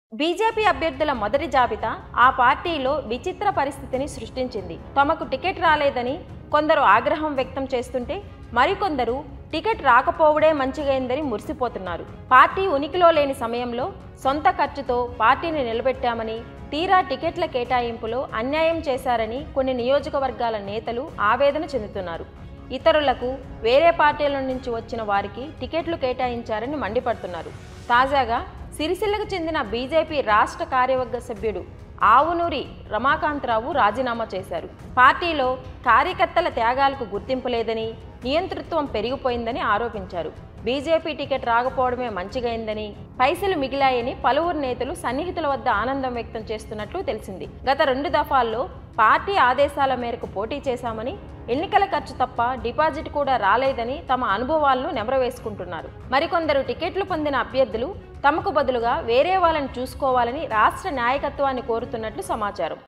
BJP అభ్యర్థుల మొదటి జాబితా ఆ పార్టీలో విచిత్ర పరిస్థితిని సృష్టించింది తమకు టికెట్ రాలేదని కొందరు ఆగ్రహం వ్యక్తం చేస్తుంటే మరికొందరు టికెట్ రాకపోవడే మంచిగైందని మురిసిపోతున్నారు పార్టీ ఉనికిలో లేని సమయంలో సొంత ఖర్చుతో పార్టీని నిలబెట్టామని తీరా టికెట్ల కేటాయింపులో అన్యాయం చేశారని కొన్ని నియోజకవర్గాల నేతలు ఆవేదన చెందుతున్నారు ఇతరులకు వేరే పార్టీల నుంచి వచ్చిన వారికి టికెట్లు కేటాయించారని మండిపడుతున్నారు తాజాగా సిరిసిల్లకు చెందిన బీజేపీ రాష్ట్ర కార్యవర్గ సభ్యుడు ఆవునూరి రమాకాంతరావు రాజీనామా చేశారు పార్టీలో కార్యకర్తల త్యాగాలకు గుర్తింపు లేదని నియంతృత్వం పెరిగిపోయిందని ఆరోపించారు బీజేపీ టికెట్ రాకపోవడమే మంచిగైందని పైసలు మిగిలాయని పలువురు నేతలు సన్నిహితుల వద్ద ఆనందం వ్యక్తం చేస్తున్నట్లు తెలిసింది గత రెండు దఫాల్లో పార్టీ ఆదేశాల మేరకు పోటీ చేశామని ఎన్నికల ఖర్చు తప్ప డిపాజిట్ కూడా రాలేదని తమ అనుభవాలను నెమరవేసుకుంటున్నారు మరికొందరు టికెట్లు పొందిన అభ్యర్థులు తమకు బదులుగా వేరే వాళ్ళని చూసుకోవాలని రాష్ట్ర నాయకత్వాన్ని కోరుతున్నట్లు సమాచారం